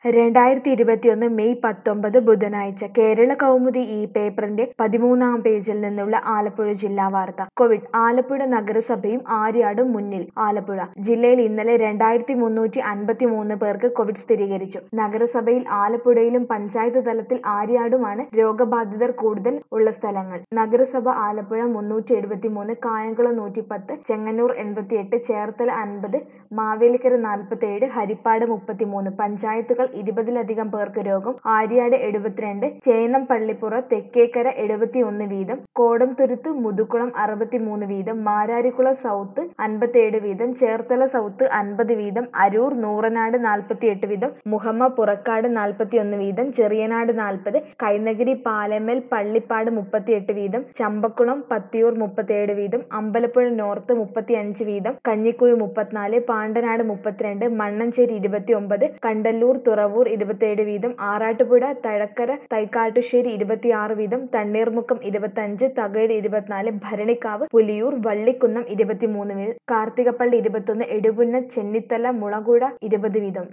രണ്ടായിരത്തി ഇരുപത്തിയൊന്ന് മെയ് പത്തൊമ്പത് ബുധനാഴ്ച കേരള കൗമുദി ഈ പേപ്പറിന്റെ പതിമൂന്നാം പേജിൽ നിന്നുള്ള ആലപ്പുഴ ജില്ലാ വാർത്ത കോവിഡ് ആലപ്പുഴ നഗരസഭയും ആര്യാടും മുന്നിൽ ആലപ്പുഴ ജില്ലയിൽ ഇന്നലെ രണ്ടായിരത്തി മുന്നൂറ്റി അൻപത്തി മൂന്ന് പേർക്ക് കോവിഡ് സ്ഥിരീകരിച്ചു നഗരസഭയിൽ ആലപ്പുഴയിലും പഞ്ചായത്ത് തലത്തിൽ ആര്യാടുമാണ് രോഗബാധിതർ കൂടുതൽ ഉള്ള സ്ഥലങ്ങൾ നഗരസഭ ആലപ്പുഴ മുന്നൂറ്റി എഴുപത്തി മൂന്ന് കായംകുളം നൂറ്റിപ്പത്ത് ചെങ്ങന്നൂർ എൺപത്തിയെട്ട് ചേർത്തല അൻപത് മാവേലിക്കര നാൽപ്പത്തി ഏഴ് ഹരിപ്പാട് മുപ്പത്തിമൂന്ന് പഞ്ചായത്തുകൾ ഇരുപതിലധികം പേർക്ക് രോഗം ആര്യാട് എഴുപത്തിരണ്ട് ചേന്നം പള്ളിപ്പുറ തെക്കേക്കര എഴുപത്തിയൊന്ന് വീതം കോടംതുരുത്ത് മുതുകുളം അറുപത്തിമൂന്ന് വീതം മാരാരിക്കുളം സൗത്ത് അൻപത്തിയേഴ് വീതം ചേർത്തല സൗത്ത് അൻപത് വീതം അരൂർ നൂറനാട് നാൽപ്പത്തിയെട്ട് വീതം മുഹമ്മ പുറക്കാട് നാൽപ്പത്തിയൊന്ന് വീതം ചെറിയനാട് നാൽപ്പത് കൈനഗിരി പാലമേൽ പള്ളിപ്പാട് മുപ്പത്തിയെട്ട് വീതം ചമ്പക്കുളം പത്തിയൂർ മുപ്പത്തിയേഴ് വീതം അമ്പലപ്പുഴ നോർത്ത് മുപ്പത്തിയഞ്ച് വീതം കഞ്ഞിക്കുഴി മുപ്പത്തിനാല് പാണ്ടനാട് മുപ്പത്തിരണ്ട് മണ്ണഞ്ചേരി ഇരുപത്തിയൊമ്പത് കണ്ടല്ലൂർ തുറവൂർ ഇരുപത്തിയേഴ് വീതം ആറാട്ടുപുഴ തഴക്കര തൈക്കാട്ടുശ്ശേരി ഇരുപത്തിയാറ് വീതം തണ്ണീർമുക്കം ഇരുപത്തഞ്ച് തകഴ് ഇരുപത്തിനാല് ഭരണിക്കാവ് പുലിയൂർ വള്ളിക്കുന്നം ഇരുപത്തിമൂന്ന് വീതം കാർത്തികപ്പള്ളി ഇരുപത്തൊന്ന് എടുപുന്ന ചെന്നിത്തല മുളകുഴ ഇരുപത് വീതം